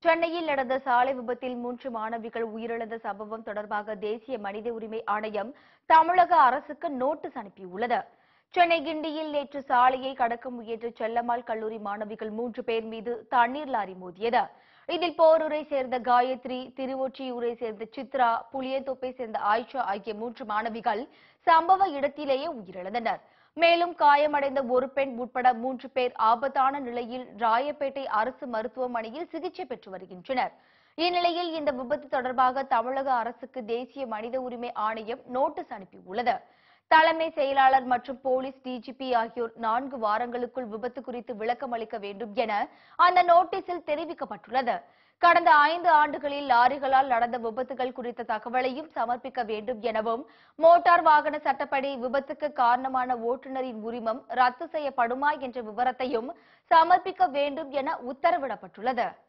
சென்னையில் நடந்த சாலை விபத்தில் மூன்று மாணவிகள் உயிரிழந்த சம்பவம் தொடர்பாக தேசிய மனித உரிமை ஆணையம் தமிழக அரசுக்கு நோட்டீஸ் அனுப்பியுள்ளது சென்னை கிண்டியில் நேற்று சாலையை கடக்க முயன்ற செல்லம்மாள் கல்லூரி மாணவிகள் மூன்று பேர் மீது தண்ணீர் லாரி மோதியது இதில் போரூரை சேர்ந்த காயத்ரி திருவொற்றியூரை சேர்ந்த சித்ரா புளியந்தோப்பை சேர்ந்த ஆயிஷா ஆகிய மூன்று மாணவிகள் சம்பவ இடத்திலேயே உயிரிழந்தனர் மேலும் காயமடைந்த ஒரு பெண் உட்பட மூன்று பேர் ஆபத்தான நிலையில் ராயப்பேட்டை அரசு மருத்துவமனையில் சிகிச்சை பெற்று வருகின்றனர் இந்நிலையில் இந்த விபத்து தொடர்பாக தமிழக அரசுக்கு தேசிய மனித உரிமை ஆணையம் நோட்டீஸ் அனுப்பியுள்ளது தலைமை செயலாளர் மற்றும் போலீஸ் டிஜிபி ஆகியோர் நான்கு வாரங்களுக்குள் விபத்து குறித்து விளக்கம் அளிக்க வேண்டும் என அந்த நோட்டீஸில் தெரிவிக்கப்பட்டுள்ளது கடந்த ஐந்து ஆண்டுகளில் லாரிகளால் நடந்த விபத்துகள் குறித்த தகவலையும் சமர்ப்பிக்க வேண்டும் எனவும் மோட்டார் வாகன சட்டப்படி விபத்துக்கு காரணமான ஓட்டுநரின் உரிமம் ரத்து செய்யப்படுமா என்ற விவரத்தையும் சமர்ப்பிக்க வேண்டும் என உத்தரவிடப்பட்டுள்ளது